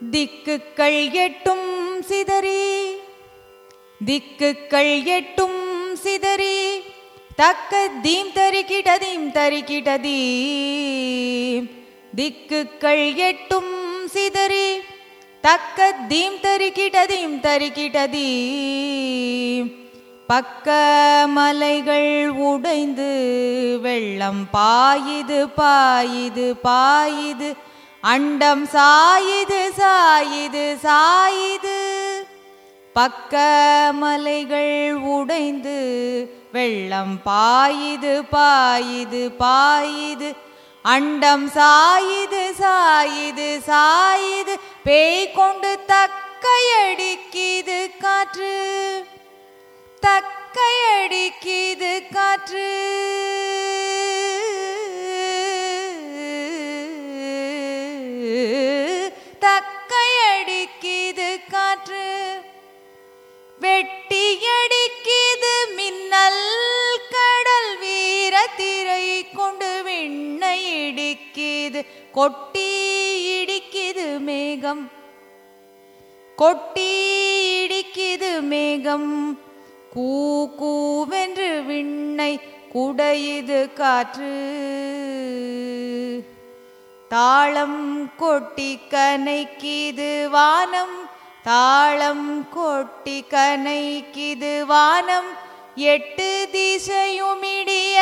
திக்குக்கள் எட்டும் சிதறி திக்குக்கள் எட்டும் சிதறி தக்க தீம் தரிக்கிடதீம் தரிக்கிடதீம் திக்குக்கள் எட்டும் சிதறி தக்க தீம் தரிக்கிடதீம் தரிக்கிடதீம் பக்க மலைகள் உடைந்து வெள்ளம் பாயுது பாயுது பாயுது அண்டம் சாயுது சாயுது சாயுது பக்க மலைகள் உடைந்து வெள்ளம் பாயுது பாயுது பாயுது அண்டம் சாயுது சாயுது சாயுது பேய் கொண்டு தக்கையடிக்குது காற்று தக்கையடிக்குது காற்று தக்கையடிக்குது காற்று வெட்டியடிக்குது மின்னல் கடல் வீரத்திரை கொண்டு விண்ணை இடிக்குது கொட்டி இடிக்குது மேகம் கொட்டி இடிக்குது மேகம் கூ கூவென்று விண்ணை குடையுது காற்று தாளம் கொட்டி கனைக்கிது வானம் தாளம் கொட்டி கனைக்கிது வானம் எட்டு திசையும் இடிய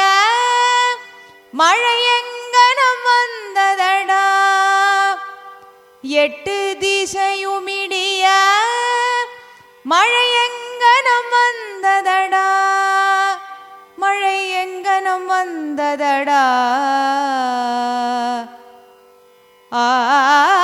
மழையங்கனம் வந்ததடா எட்டு திசையும் இடிய மழையங்கனம் வந்ததடா மழையங்கனம் வந்ததடா ஆ